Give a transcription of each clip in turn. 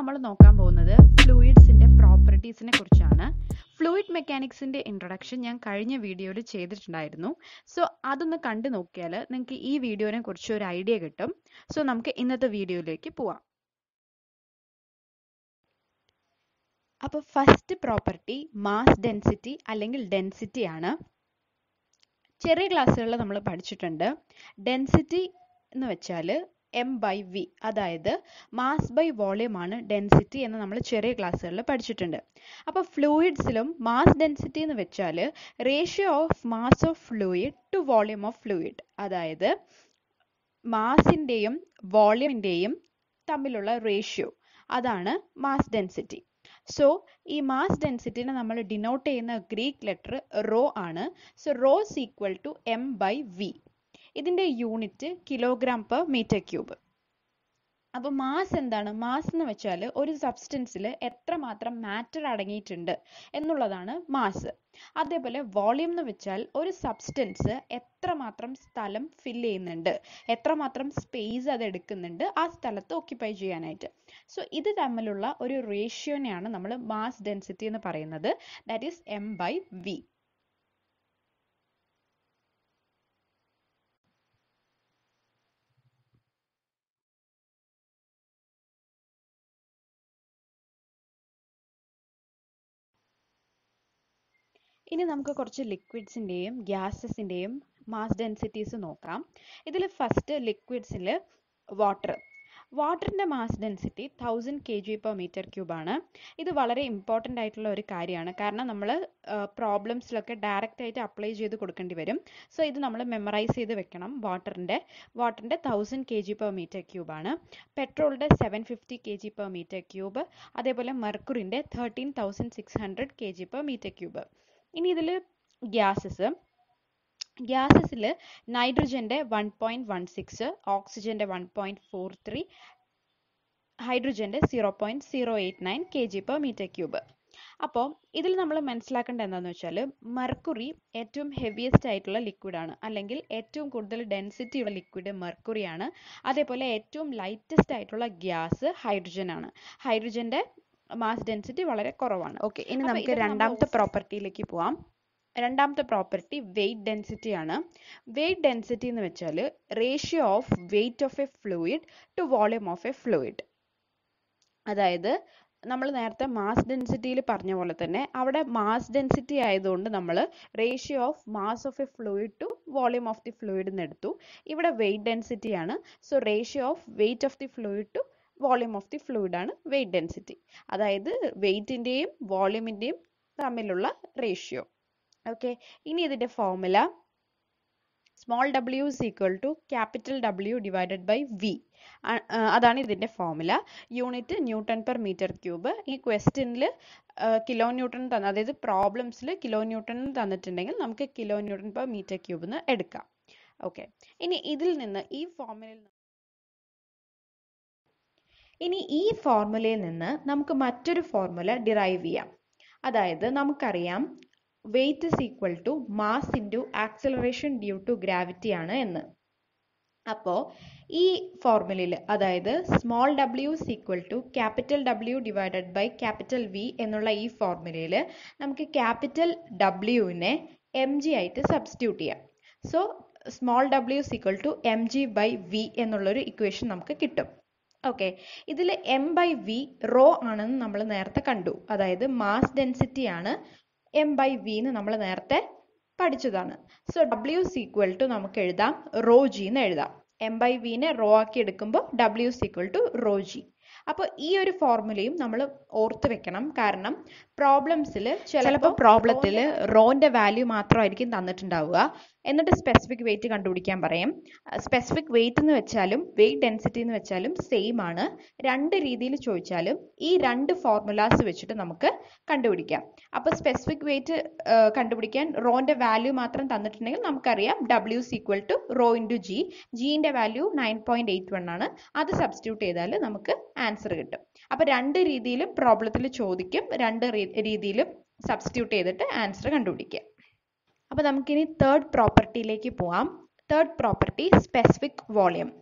നമ്മൾ നോക്കാൻ പോകുന്നത് ഫ്ലൂയിഡ്സിന്റെ പ്രോപ്പർട്ടീസിനെ കുറിച്ചാണ് ഫ്ലൂയിഡ് മെക്കാനിക്സിന്റെ ഇൻട്രൊഡക്ഷൻ ഞാൻ കഴിഞ്ഞ വീഡിയോയിൽ ചെയ്തിട്ടുണ്ടായിരുന്നു സോ അതൊന്ന് കണ്ടു നോക്കിയാൽ നിങ്ങൾക്ക് ഈ വീഡിയോനെ കുറിച്ച് ഒരു ഐഡിയ കിട്ടും സോ നമുക്ക് ഇന്നത്തെ വീഡിയോയിലേക്ക് പോവാം അപ്പോൾ ഫസ്റ്റ് പ്രോപ്പർട്ടി മാസ് ഡെൻസിറ്റി അല്ലെങ്കിൽ ഡെൻസിറ്റി ആണ് ചെറിയ ക്ലാസ്സുകളിൽ നമ്മൾ പഠിച്ചിട്ടുണ്ട് ഡെൻസിറ്റി എന്ന് വെച്ചാൽ എം ബൈ വി അതായത് മാസ് ബൈ വോളിയം ആണ് ഡെൻസിറ്റി എന്ന് നമ്മൾ ചെറിയ ക്ലാസ്സുകളിൽ പഠിച്ചിട്ടുണ്ട് അപ്പോൾ ഫ്ലൂയിഡ്സിലും മാസ് ഡെൻസിറ്റി എന്ന് വെച്ചാൽ ratio of mass of fluid to volume of fluid അതായത് മാസിൻ്റെയും വോളിയമിൻ്റെയും തമ്മിലുള്ള റേഷ്യോ അതാണ് മാസ് ഡെൻസിറ്റി സോ ഈ മാസ് ഡെൻസിറ്റിനെ നമ്മൾ ഡിനോട്ട് ചെയ്യുന്ന ഗ്രീക്ക് ലെറ്റർ റോ ആണ് so rho is equal to M by V ഇതിൻ്റെ unit kilogram per metre cube അപ്പോൾ മാസ് എന്താണ് മാസ് എന്ന് വെച്ചാൽ ഒരു സബ്സ്റ്റൻസിൽ എത്രമാത്രം മാറ്റർ അടങ്ങിയിട്ടുണ്ട് എന്നുള്ളതാണ് മാസ് അതേപോലെ വോളിയം എന്ന് വെച്ചാൽ ഒരു സബ്സ്റ്റൻസ് എത്രമാത്രം സ്ഥലം ഫിൽ ചെയ്യുന്നുണ്ട് എത്രമാത്രം സ്പേസ് അത് എടുക്കുന്നുണ്ട് ആ സ്ഥലത്ത് ഓക്യുപ്പൈ ചെയ്യാനായിട്ട് സോ ഇത് തമ്മിലുള്ള ഒരു റേഷ്യോനെയാണ് നമ്മൾ മാസ് ഡെൻസിറ്റി എന്ന് പറയുന്നത് that is M by V ഇനി നമുക്ക് കുറച്ച് ലിക്വിഡ്സിൻ്റെയും ഗ്യാസസിൻ്റെയും മാസ് ഡെൻസിറ്റീസ് നോക്കാം ഇതിൽ ഫസ്റ്റ് ലിക്വിഡ്സിൽ വാട്ടർ വാട്ടറിൻ്റെ mass density thousand K G per metre cube ആണ് ഇത് വളരെ ഇമ്പോർട്ടൻ്റ് ആയിട്ടുള്ള ഒരു കാര്യമാണ് കാരണം നമ്മൾ പ്രോബ്ലംസിലൊക്കെ ഡയറക്റ്റ് ആയിട്ട് അപ്ലൈ ചെയ്ത് കൊടുക്കേണ്ടി വരും സോ ഇത് നമ്മൾ മെമ്മറൈസ് ചെയ്ത് വെക്കണം വാട്ടറിൻ്റെ വാട്ടറിൻ്റെ thousand K G per metre cube ആണ് പെട്രോളിൻ്റെ seven fifty K G per metre cube അതേപോലെ മെർക്കുറിൻ്റെ thirteen thousand six hundred K G per metre cube ഇനി ഇതിൽ ഗ്യാസസ് ഗ്യാസസിൽ നൈട്രജൻ്റെ വൺ പോയിൻറ്റ് വൺ സിക്സ് ഓക്സിജൻ്റെ വൺ പോയിൻറ്റ് ഫോർ ത്രീ ഹൈഡ്രജൻ്റെ zero point zero eight nine K G per metre cube അപ്പോൾ ഇതിൽ നമ്മൾ മനസ്സിലാക്കേണ്ടത് എന്താണെന്ന് വെച്ചാൽ മെർക്കുറി ഏറ്റവും ഹെവിയസ്റ്റ് ആയിട്ടുള്ള ലിക്വിഡാണ് അല്ലെങ്കിൽ ഏറ്റവും കൂടുതൽ ഡെൻസിറ്റി ഉള്ള ലിക്വിഡ് മെർക്കുറിയാണ് അതേപോലെ ഏറ്റവും ലൈറ്റസ്റ്റ് ആയിട്ടുള്ള ഗ്യാസ് ഹൈഡ്രജൻ ആണ് ഹൈഡ്രജൻ്റെ മാസ് ഡെൻസിറ്റി വളരെ കുറവാണ് ഓക്കെ ഇനി നമുക്ക് രണ്ടാമത്തെ പ്രോപ്പർട്ടിയിലേക്ക് പോവാം രണ്ടാമത്തെ പ്രോപ്പർട്ടി വെയിറ്റ് ഡെൻസിറ്റി ആണ് വെയിറ്റ് ഡെൻസിറ്റി എന്ന് വെച്ചാൽ ratio of weight of a fluid to volume of a fluid അതായത് നമ്മൾ നേരത്തെ മാസ് ഡെൻസിറ്റിയിൽ പറഞ്ഞ പോലെ തന്നെ അവിടെ മാസ് ഡെൻസിറ്റി ആയതുകൊണ്ട് നമ്മൾ ratio of mass of a fluid to volume of the fluid എന്ന് എടുത്തു ഇവിടെ വെയിറ്റ് ഡെൻസിറ്റി ആണ് so ratio of weight of the fluid to volume of the fluid ആണ് വെയിറ്റ് ഡെൻസിറ്റി അതായത് വെയിറ്റിൻ്റെയും വോളിയമിൻ്റെയും തമ്മിലുള്ള റേഷ്യോ ഓക്കെ ഇനി ഇതിൻ്റെ formula small W is equal to capital W divided by V അതാണ് ഇതിൻ്റെ formula unit newton per metre cube ഈ ക്വസ്റ്റ്യനിൽ കിലോ ന്യൂട്ടൺ തന്ന അതായത് പ്രോബ്ലംസിൽ കിലോ ന്യൂട്ടൺ തന്നിട്ടുണ്ടെങ്കിൽ നമുക്ക് kilo newton per metre cube എന്ന് എടുക്കാം ഓക്കെ ഇനി ഇതിൽ നിന്ന് ഈ ഫോർമുലയിൽ ഇനി ഈ ഫോർമുലയിൽ നിന്ന് നമുക്ക് മറ്റൊരു ഫോർമുല ഡിറൈവ് ചെയ്യാം അതായത് നമുക്കറിയാം weight is equal to mass into acceleration due to gravity ആണ് എന്ന് അപ്പോൾ ഈ ഫോർമുലയിൽ അതായത് small W is equal to capital W divided by capital V എന്നുള്ള ഈ ഫോർമുലയിൽ നമുക്ക് ക്യാപിറ്റൽ ഡബ്ല്യുവിനെ എം ജി ആയിട്ട് സബ്സ്റ്റിറ്റ്യൂട്ട് ചെയ്യാം so small W is equal to M G by V എന്നുള്ളൊരു ഇക്വേഷൻ നമുക്ക് കിട്ടും ഓക്കെ ഇതിൽ എം ബൈ വി റോ ആണെന്ന് നമ്മൾ നേരത്തെ കണ്ടു അതായത് മാസ് ഡെൻസിറ്റി ആണ് എം ബൈ വി എന്ന് നമ്മൾ നേരത്തെ പഠിച്ചതാണ് so W is equal to നമുക്ക് എഴുതാം റോ ജി എന്ന് എഴുതാം എം ബൈ വിനെ റോ ആക്കി എടുക്കുമ്പോൾ W is equal to rho G അപ്പോൾ ഈ ഒരു ഫോർമുലയും നമ്മൾ ഓർത്ത് വെക്കണം കാരണം പ്രോബ്ലംസിൽ ചിലപ്പോൾ പ്രോബ്ലത്തിൽ റോന്റെ വാല്യൂ മാത്രമായിരിക്കും തന്നിട്ടുണ്ടാവുക എന്നിട്ട് സ്പെസിഫിക് വെയിറ്റ് കണ്ടുപിടിക്കാൻ പറയും സ്പെസിഫിക് വെയിറ്റ് എന്ന് വെച്ചാലും വെയിറ്റ് ഡെൻസിറ്റി എന്ന് വെച്ചാലും സെയിം ആണ് രണ്ട് രീതിയിൽ ചോദിച്ചാലും ഈ രണ്ട് ഫോർമുലാസ് വെച്ചിട്ട് നമുക്ക് കണ്ടുപിടിക്കാം അപ്പോൾ സ്പെസിഫിക് വെയിറ്റ് കണ്ടുപിടിക്കാൻ റോന്റെ വാല്യൂ മാത്രം തന്നിട്ടുണ്ടെങ്കിൽ നമുക്കറിയാം W equal to rho into G ജിന്റെ value nine point eight one ആണ് അത് സബ്സ്റ്റിറ്റ്യൂട്ട് ചെയ്താൽ നമുക്ക് ആൻസർ കിട്ടും അപ്പോൾ രണ്ട് രീതിയിലും പ്രോബ്ലത്തിൽ ചോദിക്കും രണ്ട് രീതിയിലും സബ്സ്റ്റിറ്റ്യൂട്ട് ചെയ്തിട്ട് ആൻസർ കണ്ടുപിടിക്കുക അപ്പോൾ നമുക്കിനി തേർഡ് പ്രോപ്പർട്ടിയിലേക്ക് പോവാം third property specific volume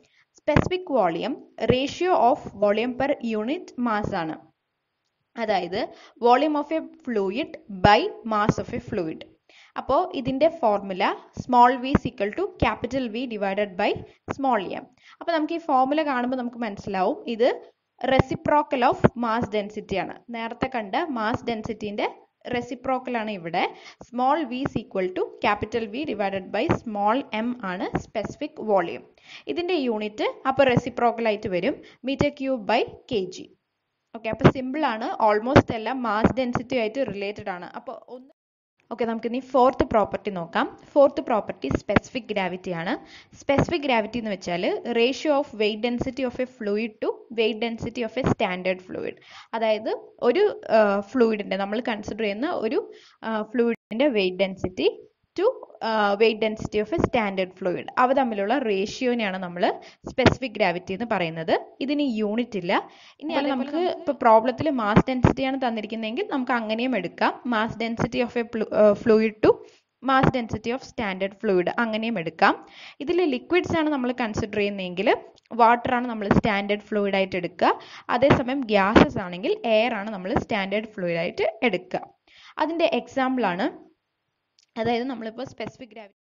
specific volume ratio of volume per unit mass ആണ് അതായത് volume of a fluid by mass of a fluid അപ്പോൾ ഇതിന്റെ formula small v equal to capital V divided by small m അപ്പോൾ നമുക്ക് ഈ formula കാണുമ്പോൾ നമുക്ക് മനസ്സിലാവും ഇത് റെസിപ്രോക്കൽ ഓഫ് മാസ് ഡെൻസിറ്റി ആണ് നേരത്തെ കണ്ട മാസ് ഡെൻസിറ്റിന്റെ റെസിപ്രോക്കൽ ആണ് ഇവിടെ small v equal to capital V divided by small m ആണ് സ്പെസിഫിക് വോളിയം ഇതിന്റെ യൂണിറ്റ് അപ്പോൾ റെസിപ്രോക്കൽ ആയിട്ട് വരും metre cube by K G okay അപ്പോൾ സിമ്പിൾ ആണ് ഓൾമോസ്റ്റ് എല്ലാം മാസ് ഡെൻസിറ്റി ആയിട്ട് റിലേറ്റഡ് ആണ് അപ്പോൾ ഒന്ന് ഓക്കെ നമുക്ക് ഇനി ഫോർത്ത് പ്രോപ്പർട്ടി നോക്കാം ഫോർത്ത് പ്രോപ്പർട്ടി സ്പെസിഫിക് ഗ്രാവിറ്റി ആണ് സ്പെസിഫിക് ഗ്രാവിറ്റി എന്ന് വെച്ചാൽ ratio of weight density of a fluid to weight density of a standard fluid അതായത് ഒരു ഫ്ലൂയിഡിന്റെ നമ്മൾ കൺസിഡർ ചെയ്യുന്ന ഒരു ഫ്ലൂയിഡിന്റെ weight density to weight density of a standard fluid അവ തമ്മിലുള്ള റേഷ്യോനെയാണ് നമ്മൾ സ്പെസിഫിക് ഗ്രാവിറ്റി എന്ന് പറയുന്നത് ഇതിന് യൂണിറ്റ് ഇല്ല ഇനി അത് നമുക്ക് ഇപ്പോൾ പ്രോബ്ലത്തിൽ മാസ് ഡെൻസിറ്റി ആണ് തന്നിരിക്കുന്നതെങ്കിൽ നമുക്ക് അങ്ങനെയും എടുക്കാം mass density of a fluid to mass density of standard fluid അങ്ങനെയും എടുക്കാം ഇതിൽ ലിക്വിഡ്സ് ആണ് നമ്മൾ കൺസിഡർ ചെയ്യുന്നതെങ്കിൽ വാട്ടർ ആണ് നമ്മൾ സ്റ്റാൻഡേർഡ് ഫ്ലൂയിഡ് ആയിട്ട് എടുക്കുക അതേസമയം ഗ്യാസസ് ആണെങ്കിൽ എയർ ആണ് നമ്മൾ സ്റ്റാൻഡേർഡ് ഫ്ലൂയിഡ് ആയിട്ട് എടുക്കുക അതിന്റെ എക്സാമ്പിൾ ആണ് അതായത് നമ്മളിപ്പോൾ സ്പെസിഫിക് ഗ്രാവിറ്റി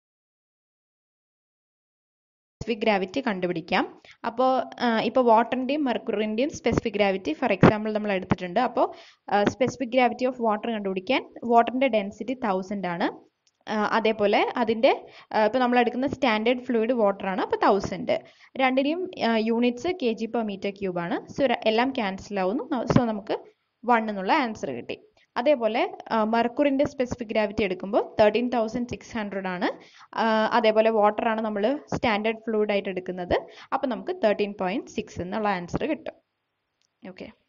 സ്പെസിഫിക് ഗ്രാവിറ്റി കണ്ടുപിടിക്കാം അപ്പോൾ ഇപ്പോൾ വാട്ടറിൻ്റെയും മെർക്കുറിൻ്റെയും സ്പെസിഫിക് ഗ്രാവിറ്റി ഫോർ എക്സാമ്പിൾ നമ്മൾ എടുത്തിട്ടുണ്ട് അപ്പോൾ സ്പെസിഫിക് ഗ്രാവിറ്റി ഓഫ് വാട്ടർ കണ്ടുപിടിക്കാൻ വാട്ടറിൻ്റെ ഡെൻസിറ്റി തൗസൻഡ് ആണ് അതേപോലെ അതിൻ്റെ ഇപ്പോൾ നമ്മൾ എടുക്കുന്ന സ്റ്റാൻഡേർഡ് ഫ്ലൂയിഡ് വാട്ടർ ആണ് അപ്പോൾ തൗസൻഡ് രണ്ടിനെയും units K G per metre cube ആണ് സോ എല്ലാം ക്യാൻസൽ ആവുന്നു സോ നമുക്ക് വൺ എന്നുള്ള ആൻസർ കിട്ടി അതേപോലെ മർക്കുറിൻ്റെ സ്പെസിഫിക് ഗ്രാവിറ്റി എടുക്കുമ്പോൾ തേർട്ടീൻ തൗസൻഡ് സിക്സ് ഹൺഡ്രഡ് ആണ് അതേപോലെ വാട്ടർ ആണ് നമ്മൾ സ്റ്റാൻഡേർഡ് ഫ്ലൂയിഡ് ആയിട്ട് എടുക്കുന്നത് അപ്പോൾ നമുക്ക് തേർട്ടീൻ പോയിന്റ് സിക്സ് എന്നുള്ള ആൻസർ കിട്ടും ഓക്കെ